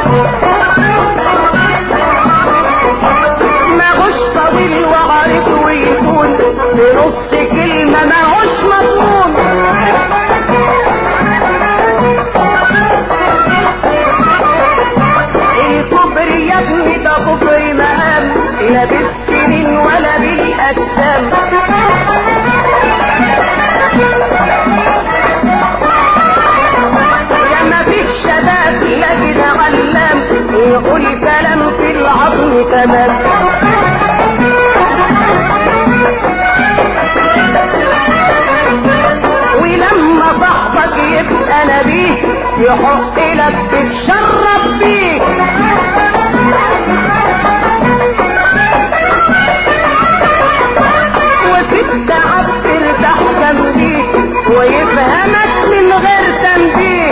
ما هوش طويل وعارف ويكون بنص كلمة ما هوش مضمون الكبر يا ابني ده كبر مقام لا بالسنين ولا بالاجسام لما فيك شباب لا كده علام يقول كلام في العظم تمام ولما صاحبك يبقى نبيه يحق لك تتشرب بيه وتتعب ترتاح جنبيه ويفهمك من غير تنبيه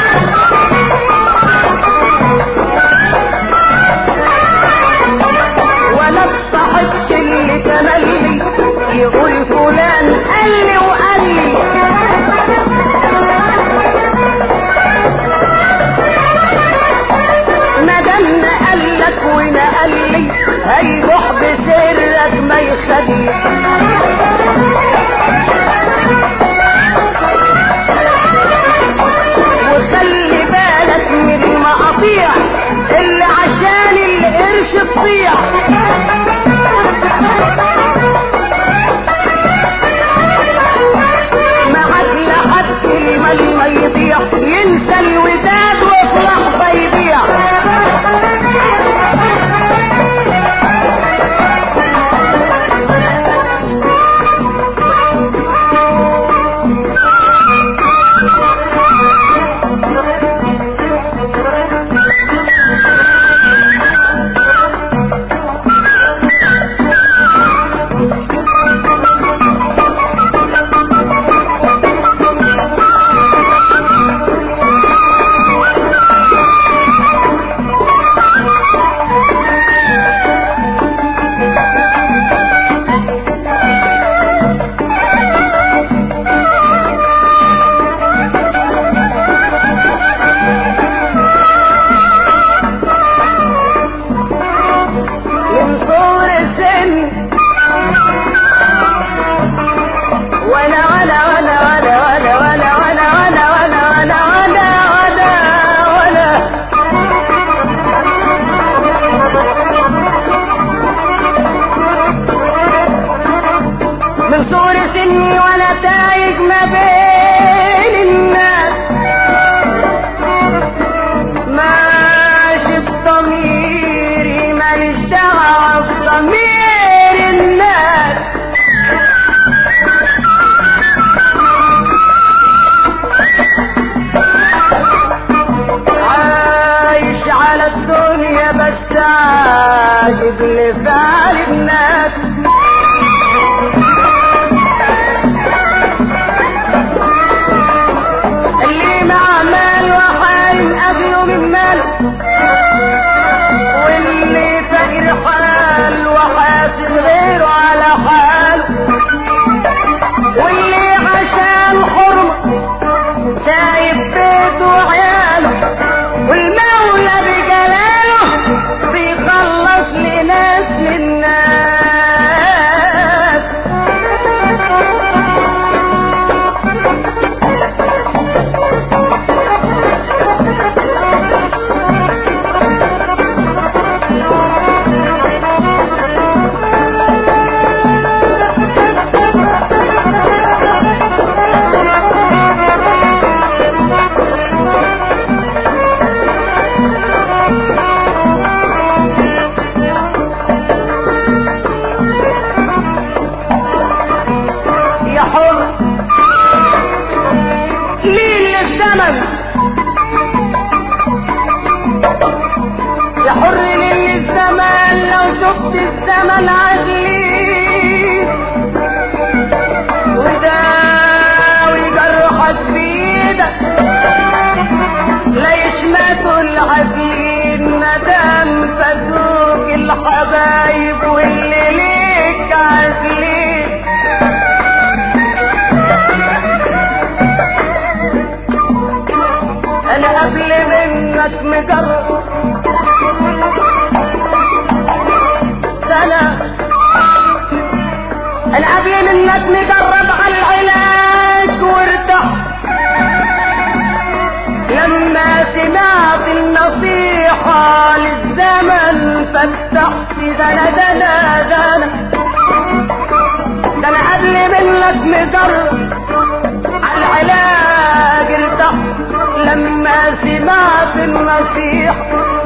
ولا تصاحبش اللي تملي يقول فلان قال لي وقال لي مادام نقل لك ونقل لي هيروح بسرك ما يخلي وخلي بالك من المقاطيع اللي عشان القرش تضيع معاك لحد المال ما يضيع ينسى الوداد وفي لحظة يضيع من صغر السن ولا ولا ولا ولا ولا ولا ولا ولا ولا ولا ولا ولا ولا من صغر سني وانا تايه ما بين الناس ماشي بضميري ماليش دعوة بضمير الناس عايش على الدنيا بس عاجب لفعل الناس اللي مع مال وحايم قبله من ماله واللي فقير حال وحاسب غيره على حاله واللي عشان حرمه سايب بيته وعياله والمولى بجلاله بيخلص لناس من ناس يا حر ليه الزمن يا حر ليه الزمن لو شفت الزمن عجلي وداوي جرحك بيدك لا يشمتوا العزيز مدام فاتوك الحبايب واللي ليك عازلين انا قبل منك منك مجرب سنة انا قبل منك مجرب على العلاج وارتاح لما سمعت النصيحة للزمن فتحت دنا دنا دنا ده انا قبل منك مجرب على العلاج ارتاح لما سمعت النصيحة